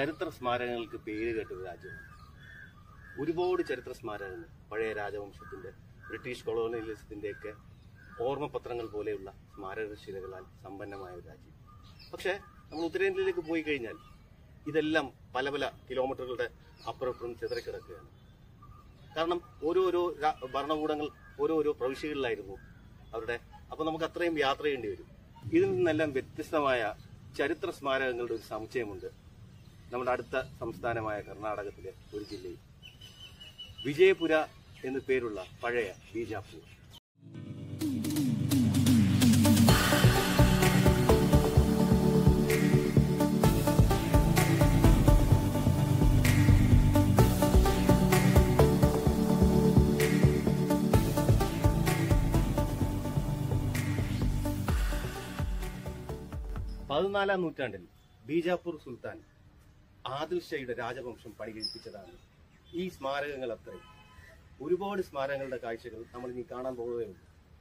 ചരിത്ര സ്മാരകങ്ങൾക്ക് പേര് കേട്ടൊരു രാജ്യമാണ് ഒരുപാട് ചരിത്ര സ്മാരകങ്ങൾ പഴയ രാജവംശത്തിന്റെ ബ്രിട്ടീഷ് കൊളോണിയലിസത്തിന്റെയൊക്കെ ഓർമ്മപത്രങ്ങൾ പോലെയുള്ള സ്മാരകശിലകളാൽ സമ്പന്നമായ ഒരു രാജ്യം പക്ഷേ നമ്മൾ ഉത്തരേന്ത്യയിലേക്ക് പോയി കഴിഞ്ഞാൽ ഇതെല്ലാം പല പല കിലോമീറ്ററുകളുടെ അപ്പുറപ്പുറം ചിതറിക്കിടക്കുകയാണ് കാരണം ഓരോരോ രാ- ഭരണകൂടങ്ങൾ ഓരോരോ പ്രവിശ്യകളിലായിരുന്നു അവരുടെ അപ്പോൾ നമുക്ക് അത്രയും യാത്ര ചെയ്യേണ്ടി വരും ഇതിൽ നിന്നെല്ലാം വ്യത്യസ്തമായ ചരിത്ര സ്മാരകങ്ങളുടെ ഒരു സമുച്ചയമുണ്ട് നമ്മുടെ അടുത്ത സംസ്ഥാനമായ കർണാടകത്തിലെ ഒരു ജില്ലയിൽ വിജയപുര എന്നു പേരുള്ള പഴയ ബീജാപൂർ പതിനാലാം നൂറ്റാണ്ടിൽ ബീജാപ്പൂർ സുൽത്താൻ ആദിൽ ഷയുടെ രാജവംശം പണികഴിപ്പിച്ചതാണ് ഈ സ്മാരകങ്ങൾ അത്രയും ഒരുപാട് സ്മാരകങ്ങളുടെ കാഴ്ചകൾ നമ്മൾ ഇനി കാണാൻ പോകുകയുള്ളൂ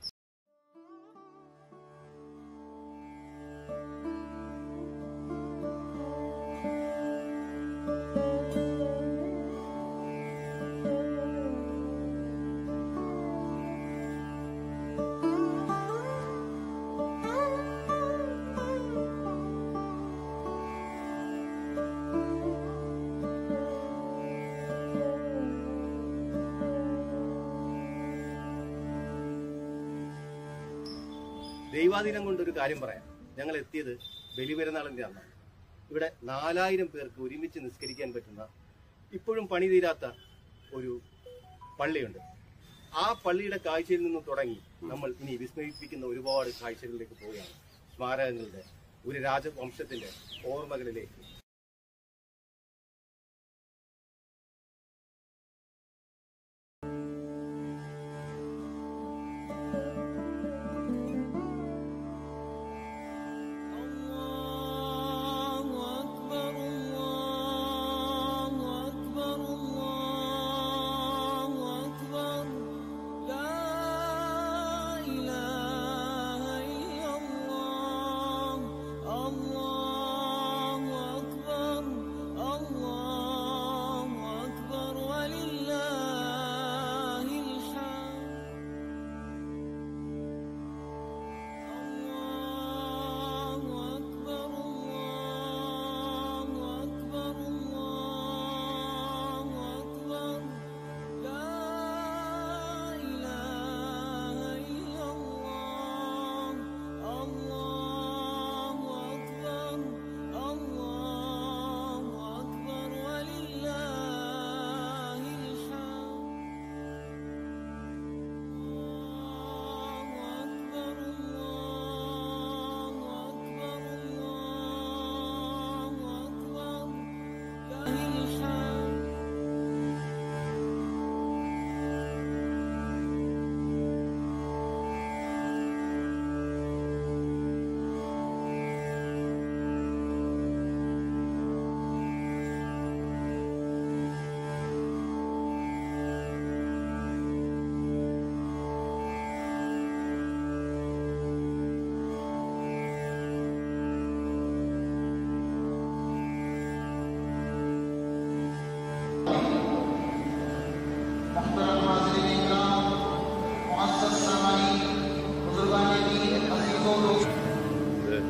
ദൈവാധീനം കൊണ്ട് ഒരു കാര്യം പറയാം ഞങ്ങൾ എത്തിയത് ബലിപെരുന്നാളിന്റെ അന്നാണ് ഇവിടെ നാലായിരം പേർക്ക് ഒരുമിച്ച് നിസ്കരിക്കാൻ പറ്റുന്ന ഇപ്പോഴും പണി തീരാത്ത ഒരു പള്ളിയുണ്ട് ആ പള്ളിയുടെ കാഴ്ചയിൽ നിന്ന് തുടങ്ങി നമ്മൾ ഇനി വിസ്മയിപ്പിക്കുന്ന ഒരുപാട് കാഴ്ചകളിലേക്ക് പോവുകയാണ് സ്മാരകങ്ങളുടെ ഒരു രാജവംശത്തിന്റെ ഓർമ്മകളിലേക്ക് الله أكبر الله أكبر الله أكبر لا إله إلا الله الله أكبر الله أكبر ولله الحمد الله أكبر الله أكبر الله أكبر لا إله إلا الله الله أكبر الله أكبر ولله الحمد الله أكبر الله أكبر الله أكبر له الحمد محترم حاضرین اکرام معزز سامعین بزرگان دین عزیزوں دوستوں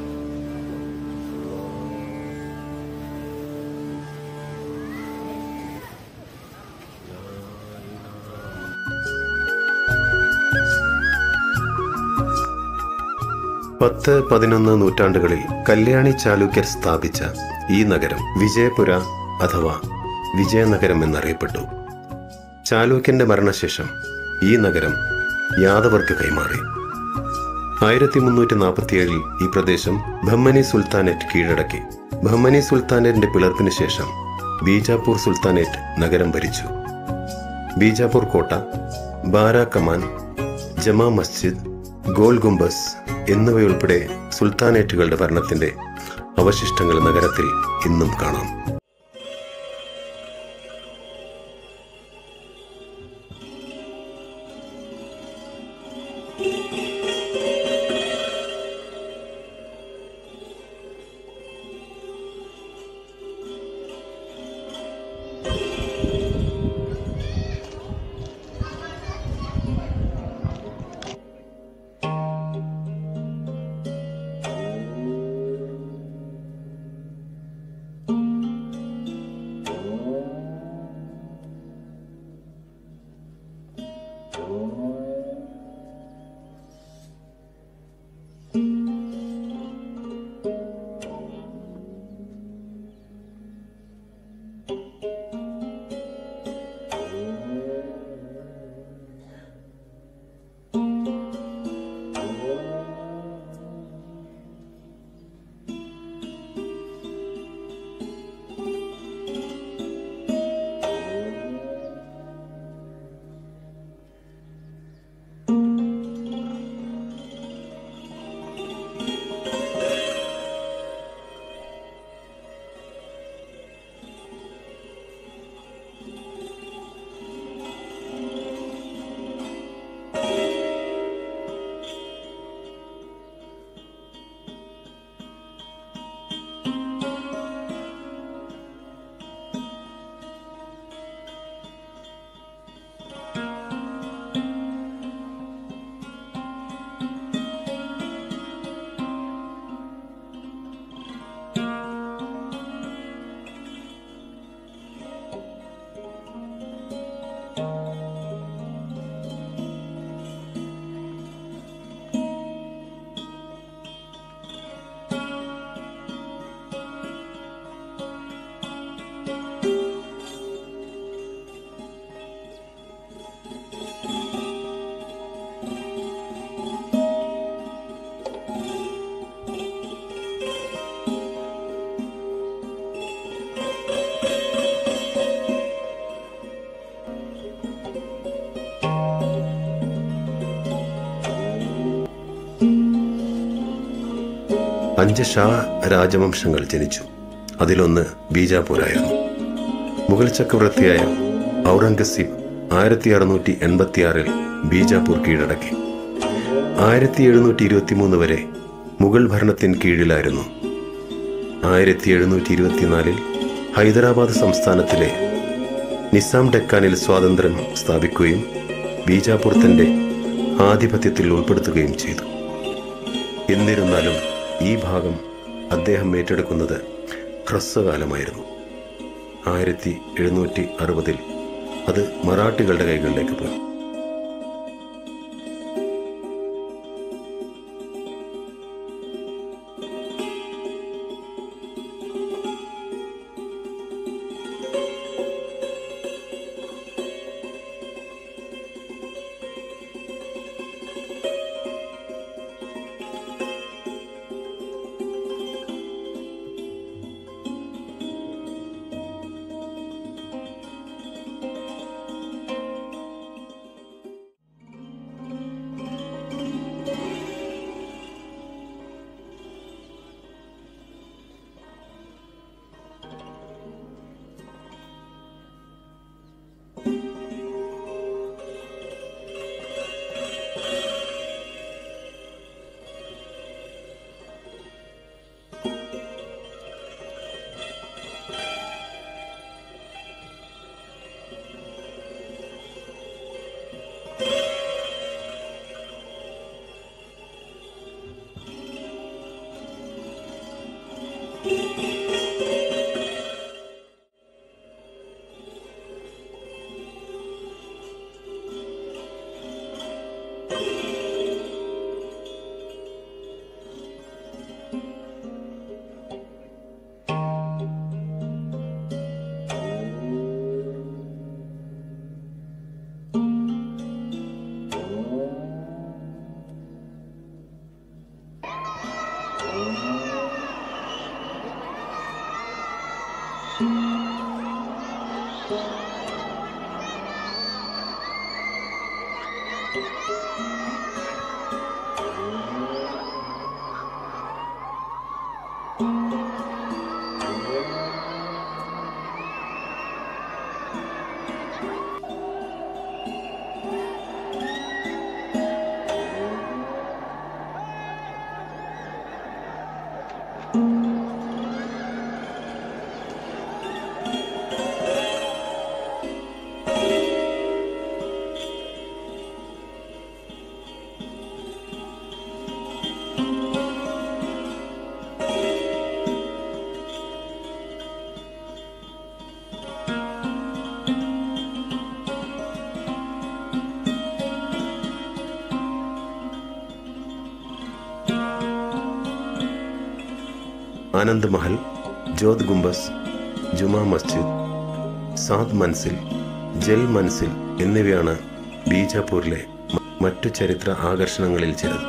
പത്ത് പതിനൊന്ന് നൂറ്റാണ്ടുകളിൽ കല്യാണി ചാലുക്യർ സ്ഥാപിച്ച ഈ നഗരം വിജയപുര അഥവാ വിജയനഗരം എന്നറിയപ്പെട്ടു ചാലൂക്യന്റെ മരണശേഷം ഈ നഗരം യാദവർക്ക് കൈമാറി ആയിരത്തി മുന്നൂറ്റി നാൽപ്പത്തിയേഴിൽ ഈ പ്രദേശം ബഹ്മനി സുൽത്താനേറ്റ് കീഴടക്കി ബഹ്മനി സുൽത്താനേറ്റിന്റെ പിളർപ്പിന് ശേഷം ബീജാപൂർ സുൽത്താനേറ്റ് നഗരം ഭരിച്ചു ബീജാപൂർ കോട്ട ബാര കമാൻ ജമാ മസ്ജിദ് ഗോൾ ഗുംബസ് എന്നിവയുൾപ്പെടെ സുൽത്താനേറ്റുകളുടെ ഭരണത്തിന്റെ അവശിഷ്ടങ്ങൾ നഗരത്തിൽ ഇന്നും കാണാം അഞ്ച് ഷാ രാജവംശങ്ങൾ ജനിച്ചു അതിലൊന്ന് ബീജാപൂരായിരുന്നു മുഗൾ ചക്രവർത്തിയായ ഔറംഗസീബ് ആയിരത്തി അറുന്നൂറ്റി എൺപത്തിയാറിൽ ബീജാപൂർ കീഴടക്കി ആയിരത്തി എഴുന്നൂറ്റി ഇരുപത്തിമൂന്ന് വരെ മുഗൾ ഭരണത്തിന് കീഴിലായിരുന്നു ആയിരത്തി എഴുന്നൂറ്റി ഇരുപത്തിനാലിൽ ഹൈദരാബാദ് സംസ്ഥാനത്തിലെ നിസാം ഡെക്കാനിൽ സ്വാതന്ത്ര്യം സ്ഥാപിക്കുകയും ബീജാപൂർ തന്റെ ആധിപത്യത്തിൽ ഉൾപ്പെടുത്തുകയും ചെയ്തു എന്നിരുന്നാലും ഈ ഭാഗം അദ്ദേഹം ഏറ്റെടുക്കുന്നത് ഹ്രസ്വകാലമായിരുന്നു ആയിരത്തി എഴുന്നൂറ്റി അറുപതിൽ അത് മറാഠികളുടെ കൈകളിലേക്ക് പോയി ആനന്ദ് മഹൽ ജോത് ഗുംബസ് ജുമാ മസ്ജിദ് സാദ് മൻസിൽ ജൽ മൻസിൽ എന്നിവയാണ് ബീജാപൂരിലെ മ- മറ്റു ചരിത്ര ആകർഷണങ്ങളിൽ ചിലത്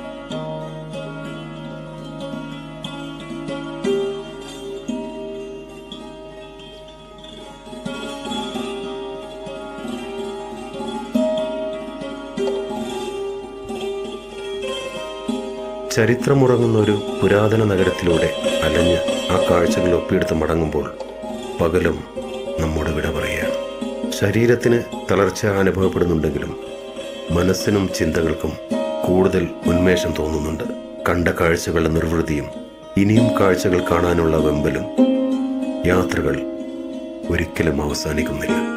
ചരിത്രമുറങ്ങുന്ന ഒരു പുരാതന നഗരത്തിലൂടെ അലഞ്ഞ് ആ കാഴ്ചകൾ ഒപ്പിയെടുത്ത് മടങ്ങുമ്പോൾ പകലും നമ്മോട് വിട പറയുകയാണ് ശരീരത്തിന് തളർച്ച അനുഭവപ്പെടുന്നുണ്ടെങ്കിലും മനസ്സിനും ചിന്തകൾക്കും കൂടുതൽ ഉന്മേഷം തോന്നുന്നുണ്ട് കണ്ട കാഴ്ചകളുടെ നിർവൃതിയും ഇനിയും കാഴ്ചകൾ കാണാനുള്ള വെമ്പലും യാത്രകൾ ഒരിക്കലും അവസാനിക്കുന്നില്ല